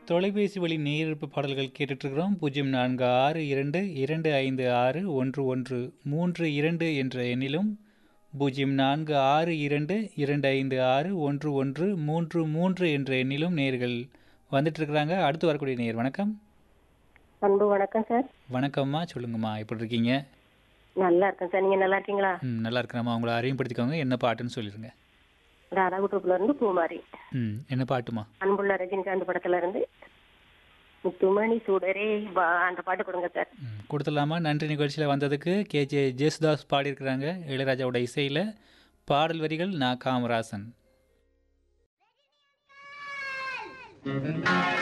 தொலைபேசி வழி நேரிழப்பு பாடல்கள் கேட்டுட்ருக்கிறோம் பூஜ்ஜியம் நான்கு ஆறு இரண்டு இரண்டு ஐந்து ஆறு ஒன்று ஒன்று மூன்று இரண்டு என்ற எண்ணிலும் பூஜ்ஜியம் நான்கு ஆறு இரண்டு இரண்டு ஐந்து ஆறு ஒன்று ஒன்று மூன்று மூன்று என்ற எண்ணிலும் நேர்கள் வந்துட்டுருக்குறாங்க அடுத்து வரக்கூடிய நேர் வணக்கம் அன்பு வணக்கம் சார் வணக்கம்மா சொல்லுங்கம்மா எப்படி இருக்கீங்க நல்லா இருக்கேன் சார் நீங்க நல்லா இருக்கீங்களா ம் நல்லா இருக்கிறாம்மா உங்களை அறிமுகப்படுத்திக்கோங்க என்ன பாட்டுன்னு சொல்லிடுங்க ராதாகுட்டூப்ல இருந்து பூமாரி ம் என்ன பாட்டுமா அன்புள்ள ரஜினிகாந்த் படத்துல இருந்து முத்துமணி சுடரே வா அந்த பாட்டு கொடுங்க சார் ம், கொடுத்துடலாமா நன்றி நிகழ்ச்சியில் வந்ததுக்கு கேஜே ஜேசுதாஸ் பாடியிருக்கிறாங்க இளையராஜாவோட இசையில் பாடல் வரிகள் நான் காமராசன்